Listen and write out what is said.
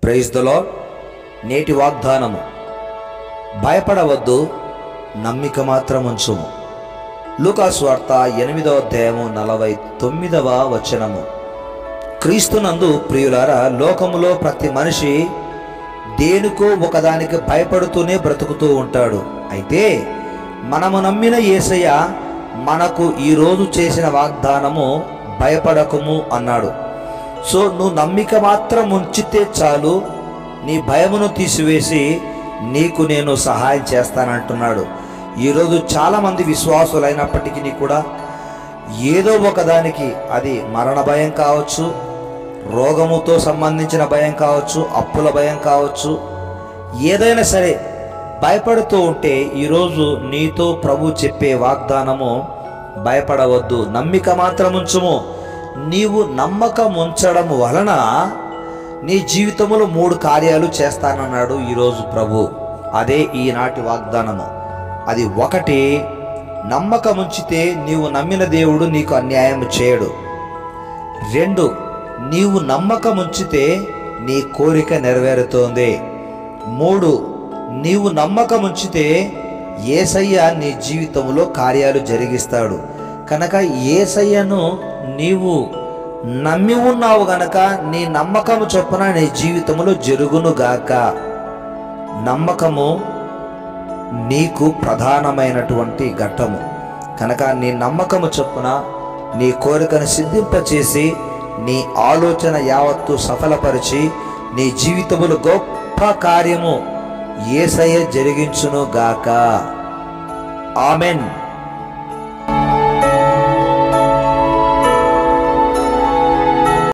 praise the lord నేటి వాగ్దానము భయపడవద్దు నమ్మిక మాత్రం ఉంచుము లూకాసు వార్త ఎనిమిదవ అధ్యాయము నలభై తొమ్మిదవ వచనము క్రీస్తునందు ప్రియులారా లోకములో ప్రతి మనిషి దేనికో ఒకదానికి భయపడుతూనే బ్రతుకుతూ ఉంటాడు అయితే మనము నమ్మిన యేసయ్య మనకు ఈరోజు చేసిన వాగ్దానము భయపడకము అన్నాడు సో నువ్వు నమ్మిక మాత్రం ఉంచితే చాలు నీ భయమును తీసివేసి నీకు నేను సహాయం చేస్తానంటున్నాడు ఈరోజు చాలామంది విశ్వాసులైనప్పటికీ కూడా ఏదో ఒకదానికి అది మరణ భయం కావచ్చు రోగముతో సంబంధించిన భయం కావచ్చు అప్పుల భయం కావచ్చు ఏదైనా సరే భయపడుతూ ఉంటే ఈరోజు నీతో ప్రభు చెప్పే వాగ్దానము భయపడవద్దు నమ్మిక మాత్రం ఉంచుము నీవు నమ్మకం ఉంచడం వలన నీ జీవితంలో మూడు కార్యాలు చేస్తానన్నాడు ఈరోజు ప్రభు అదే ఈనాటి వాగ్దానము అది ఒకటి నమ్మకం ఉంచితే నీవు నమ్మిన దేవుడు నీకు అన్యాయం చేయడు రెండు నీవు నమ్మకం ఉంచితే నీ కోరిక నెరవేరుతోంది మూడు నీవు నమ్మకం ఉంచితే ఏసయ్య నీ జీవితంలో కార్యాలు జరిగిస్తాడు కనుక ఏసయ్యను నీవు నమ్మి ఉన్నావు గనక నీ నమ్మకము చొప్పున నీ జీవితంలో జరుగునుగాక నమ్మకము నీకు ప్రధానమైనటువంటి ఘట్టము కనుక నీ నమ్మకము చొప్పున నీ కోరికను సిద్ధింపచేసి నీ ఆలోచన యావత్తు సఫలపరిచి నీ జీవితములు గొప్ప కార్యము ఏసయ్య జరిగించును గాక ఆమెన్